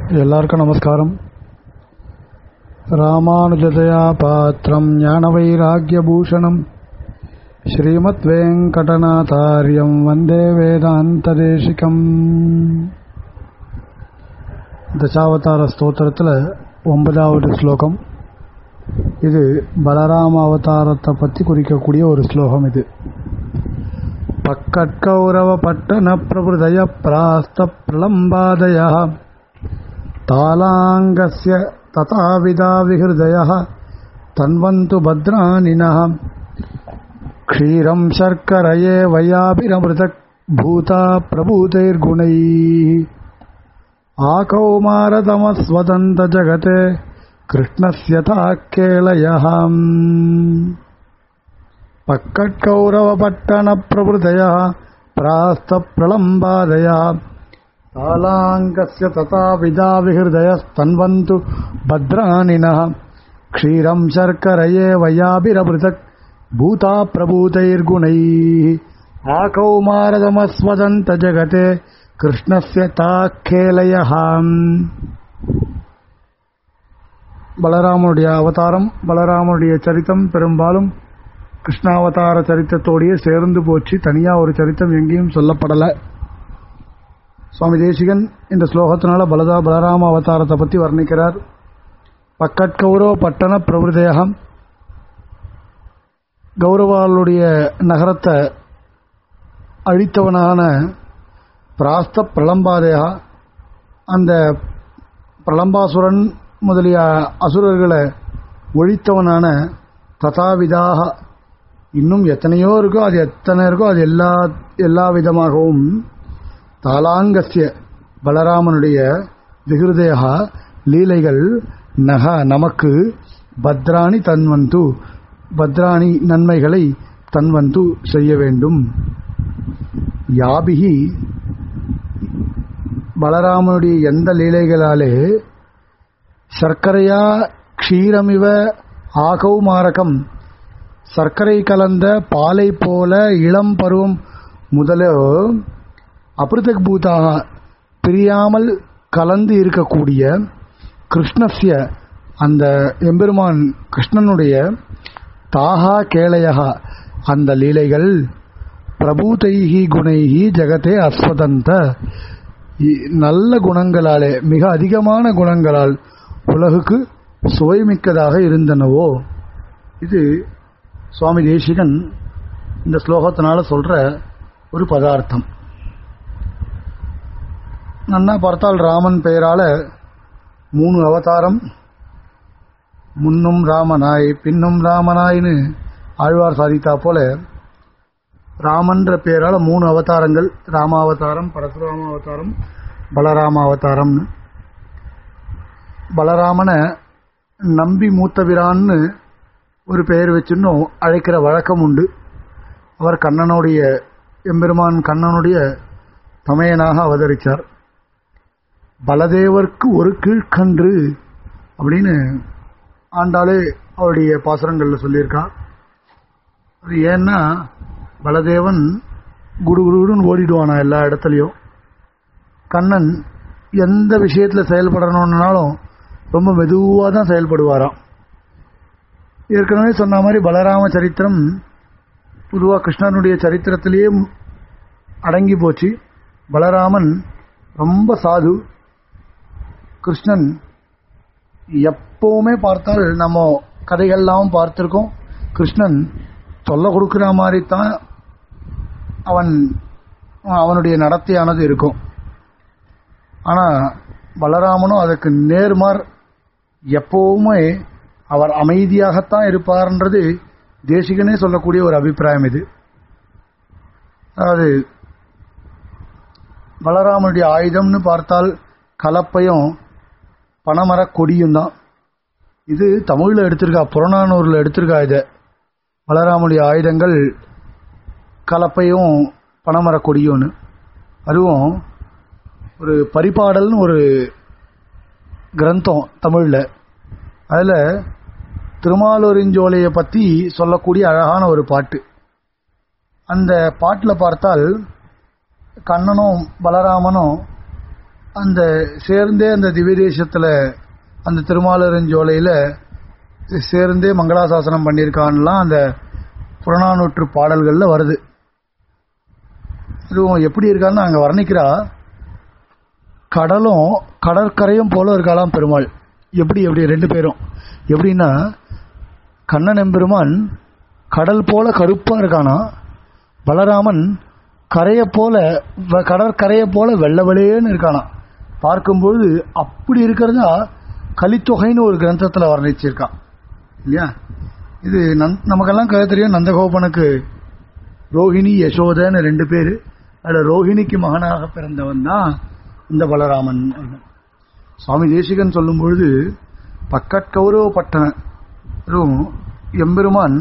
எல்லாருக்கும் நமஸ்காரம் ராமானுஜதயா பாத்திரம் ஞானவைராக்கியபூஷணம் ஸ்ரீமத் வெங்கடநாதாரியம் வந்தே வேதாந்ததேசிகம் தசாவதார ஸ்தோத்திரத்தில் ஒன்பதாவது ஸ்லோகம் இது பலராம அவதாரத்தை பற்றி குறிக்கக்கூடிய ஒரு ஸ்லோகம் இது பக்கட்கௌரவ பட்டண பிரபுதய பிராஸ்த பிரலம்பாதய तालाङ्गस्य तथाविधा विहृदयः तन्वन्तु भद्रानिनः क्षीरं शर्करये वयाभिरमृतक् भूता प्रभूतैर्गुणैः आकौमारतमस्वदन्तजगते कृष्णस्य ताक्केलयः पक्कट्कौरवपट्टणप्रभृतयः प्रास्तप्रलम्बादयः तालाङ्गस्य तथा विदा विहृदयस्तन्वन्तु भद्रानिनः क्षीरं शर्करये वयाभिरभृतक् भूता प्रभूतैर्गुणैः आकौमारदमस्वदन्त जगते कृष्णस्य ताखेलयः பலராமனுடைய அவதாரம் பலராமனுடைய சரித்தம் பெரும்பாலும் கிருஷ்ணாவதார சரித்தத்தோடையே சேர்ந்து போச்சு தனியா ஒரு சரித்தம் எங்கேயும் சொல்லப்படலை சுவாமி தேசிகன் இந்த ஸ்லோகத்தினால பலதா பலராம அவதாரத்தை பற்றி வர்ணிக்கிறார் பக்கட்கௌரவ பட்டண பிரபுதேகம் கௌரவாளுடைய நகரத்தை அழித்தவனான பிராஸ்த பிரலம்பாதேகா அந்த பிரலம்பாசுரன் முதலிய அசுரர்களை ஒழித்தவனான ததாவிதாக இன்னும் எத்தனையோ இருக்கோ அது எத்தனை இருக்கோ அது எல்லா எல்லா விதமாகவும் தாலாங்கசிய பலராமனுடைய விகிருதேகா லீலைகள் நக நமக்கு பத்ராணி தன்வந்து பத்ராணி நன்மைகளை தன்வந்து செய்ய வேண்டும் யாபிகி பலராமனுடைய எந்த லீலைகளாலே சர்க்கரையா க்ஷீரமிவ ஆகௌ மாரகம் சர்க்கரை கலந்த பாலை போல இளம் பருவம் முதலோ அபிருதக் பூதாக பிரியாமல் கலந்து இருக்கக்கூடிய கிருஷ்ணஸ்ய அந்த எம்பெருமான் கிருஷ்ணனுடைய தாகா கேளையகா அந்த லீலைகள் பிரபூதைகி குணைகி ஜெகத்தே அஸ்வதந்த நல்ல குணங்களாலே மிக அதிகமான குணங்களால் உலகுக்கு சுவைமிக்கதாக இருந்தனவோ இது சுவாமி தேசிகன் இந்த ஸ்லோகத்தினால சொல்ற ஒரு பதார்த்தம் நன்னா பார்த்தால் ராமன் பெயரால மூணு அவதாரம் முன்னும் ராமனாய் பின்னும் ராமனாய்னு ஆழ்வார் சாதித்தா போல ராமன்ற பெயரால மூணு அவதாரங்கள் ராமாவதாரம் பரசுராம அவதாரம் பலராம அவதாரம்னு பலராமனை நம்பி மூத்தவிரான்னு ஒரு பெயர் வச்சுன்னும் அழைக்கிற வழக்கம் உண்டு அவர் கண்ணனுடைய எம்பெருமான் கண்ணனுடைய தமையனாக அவதரித்தார் பலதேவர்க்கு ஒரு கீழ்கன்று அப்படின்னு ஆண்டாலே அவருடைய பாசுரங்களில் சொல்லியிருக்கா அது ஏன்னா பலதேவன் குடு குடுன்னு ஓடிடுவானா எல்லா இடத்துலையும் கண்ணன் எந்த விஷயத்தில் செயல்படணும்னாலும் ரொம்ப மெதுவாக தான் செயல்படுவாராம் ஏற்கனவே சொன்ன மாதிரி பலராம சரித்திரம் பொதுவாக கிருஷ்ணனுடைய சரித்திரத்திலேயே அடங்கி போச்சு பலராமன் ரொம்ப சாது கிருஷ்ணன் எப்பவுமே பார்த்தால் நம்ம கதைகள்லாம் பார்த்துருக்கோம் கிருஷ்ணன் தொல்லை கொடுக்குற மாதிரி தான் அவன் அவனுடைய நடத்தையானது இருக்கும் ஆனால் பலராமனும் அதுக்கு நேர்மார் எப்பவுமே அவர் அமைதியாகத்தான் இருப்பார்ன்றது தேசிகனே சொல்லக்கூடிய ஒரு அபிப்பிராயம் இது அதாவது பலராமனுடைய ஆயுதம்னு பார்த்தால் கலப்பையும் பனைமர கொடியும் தான் இது தமிழில் எடுத்திருக்கா புறநானூரில் எடுத்திருக்கா இதை பலராமனுடைய ஆயுதங்கள் கலப்பையும் பனைமர கொடியும்னு அதுவும் ஒரு பரிபாடல்னு ஒரு கிரந்தம் தமிழில் அதில் திருமாலூரிஞ்சோலையை பற்றி சொல்லக்கூடிய அழகான ஒரு பாட்டு அந்த பாட்டில் பார்த்தால் கண்ணனும் பலராமனும் அந்த சேர்ந்தே அந்த திவ்ய தேசத்துல அந்த திருமாலரஞ்சோலையில சேர்ந்தே மங்களாசாசனம் பண்ணியிருக்கான்லாம் அந்த புறநானூற்று பாடல்கள்ல வருது இதுவும் எப்படி இருக்கான்னு அங்க வர்ணிக்கிறா கடலும் கடற்கரையும் போல இருக்காளாம் பெருமாள் எப்படி எப்படி ரெண்டு பேரும் எப்படின்னா கண்ணன் எம்பெருமான் கடல் போல கருப்பா இருக்கானா பலராமன் கரையை போல வ- கடற்கரையை போல வெள்ளை வெளையேன்னு இருக்கானா பார்க்கும்போது அப்படி இருக்கிறதா கலித்தொகைன்னு ஒரு கிரந்தத்துல வர்ணிச்சிருக்கான் இல்லையா இது நந் நமக்கெல்லாம் கதை தெரியும் நந்தகோபனுக்கு ரோஹிணி யசோதன்னு ரெண்டு பேர் அதில் ரோஹிணிக்கு மகனாக பிறந்தவன் தான் இந்த பலராமன் சுவாமி தேசிகன் சொல்லும் பொழுது பக்கற்கௌரவப்பட்டனும் எம்பெருமான்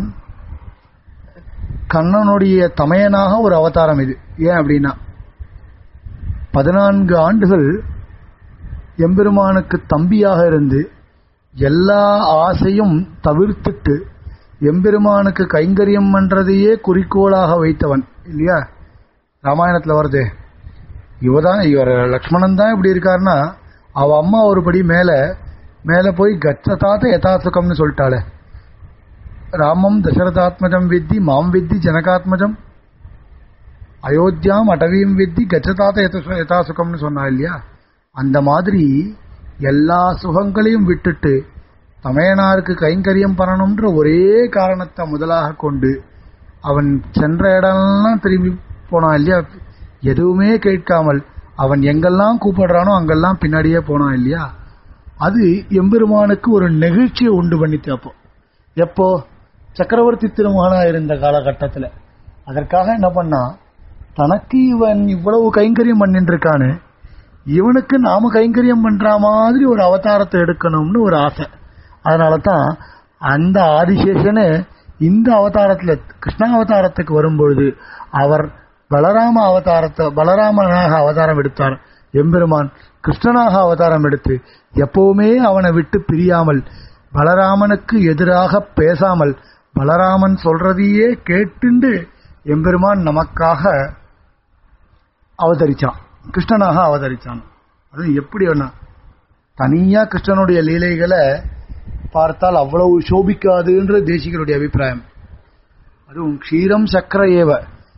கண்ணனுடைய தமையனாக ஒரு அவதாரம் இது ஏன் அப்படின்னா பதினான்கு ஆண்டுகள் எம்பெருமானுக்கு தம்பியாக இருந்து எல்லா ஆசையும் தவிர்த்துட்டு எம்பெருமானுக்கு கைங்கரியம் பண்றதையே குறிக்கோளாக வைத்தவன் இல்லையா ராமாயணத்துல வருது இவதான் இவர் லக்ஷ்மணன் தான் இப்படி இருக்காருன்னா அவ அம்மா ஒரு படி மேல மேல போய் கச்சதாத்த யதாசுகம்னு சொல்லிட்டாளே ராமம் தசரதாத்மஜம் வித்தி மாம் வித்தி ஜனகாத்மஜம் அயோத்தியாம் அடவியும் வித்தி கச்சதாத்த யத- யதாசுகம்னு சொன்னா இல்லையா அந்த மாதிரி எல்லா சுகங்களையும் விட்டுட்டு தமையனாருக்கு கைங்கரியம் பண்ணணும்ன்ற ஒரே காரணத்தை முதலாக கொண்டு அவன் சென்ற இடம்லாம் திரும்பி போனான் இல்லையா எதுவுமே கேட்காமல் அவன் எங்கெல்லாம் கூப்பிடுறானோ அங்கெல்லாம் பின்னாடியே போனான் இல்லையா அது எம்பெருமானுக்கு ஒரு நெகிழ்ச்சியை உண்டு பண்ணித்து அப்போ எப்போ சக்கரவர்த்தி திருமகனா இருந்த காலகட்டத்தில் அதற்காக என்ன பண்ணா தனக்கு இவன் இவ்வளவு கைங்கரியம் பண்ணிட்டு இருக்கானு இவனுக்கு நாம கைங்கரியம் பண்ற மாதிரி ஒரு அவதாரத்தை எடுக்கணும்னு ஒரு ஆசை அதனால தான் அந்த ஆதிசேஷனு இந்த அவதாரத்துல கிருஷ்ண அவதாரத்துக்கு வரும்பொழுது அவர் பலராம அவதாரத்தை பலராமனாக அவதாரம் எடுத்தார் எம்பெருமான் கிருஷ்ணனாக அவதாரம் எடுத்து எப்பவுமே அவனை விட்டு பிரியாமல் பலராமனுக்கு எதிராக பேசாமல் பலராமன் சொல்றதையே கேட்டுண்டு எம்பெருமான் நமக்காக அவதரிச்சான் கிருஷ்ணனாக அவதரிச்சான் அது எப்படி வேணா தனியா கிருஷ்ணனுடைய லீலைகளை பார்த்தால் அவ்வளவு சோபிக்காதுன்ற தேசிகருடைய அபிப்பிராயம் அதுவும் க்ஷீரம் சக்கர ஏவ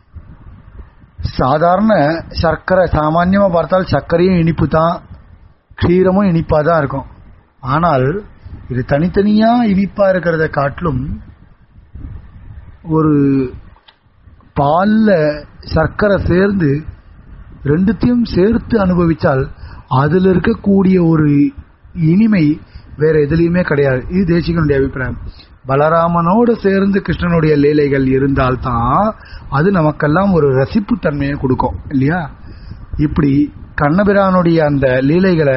சாதாரண சர்க்கரை சாமான்யமா பார்த்தால் சர்க்கரையும் இனிப்பு தான் க்ஷீரமும் இனிப்பா தான் இருக்கும் ஆனால் இது தனித்தனியா இனிப்பா இருக்கிறத காட்டிலும் ஒரு பால்ல சர்க்கரை சேர்ந்து ரெண்டுத்தையும் சேர்த்து அனுபவிச்சால் அதுல இருக்கக்கூடிய ஒரு இனிமை வேற எதுலயுமே கிடையாது இது தேசிகனுடைய அபிப்பிராயம் பலராமனோடு சேர்ந்து கிருஷ்ணனுடைய லீலைகள் இருந்தால்தான் அது நமக்கெல்லாம் ஒரு ரசிப்பு தன்மையை கொடுக்கும் இல்லையா இப்படி கண்ணபிரானுடைய அந்த லீலைகளை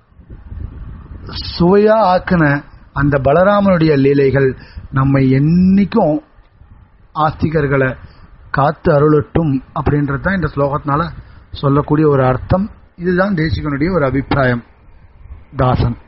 சுவையா ஆக்கின அந்த பலராமனுடைய லீலைகள் நம்மை என்னைக்கும் ஆஸ்திகர்களை காத்து அருளட்டும் அப்படின்றது தான் இந்த ஸ்லோகத்தினால சொல்லக்கூடிய ஒரு அர்த்தம் இதுதான் தேசிகனுடைய ஒரு அபிப்பிராயம் தாசன்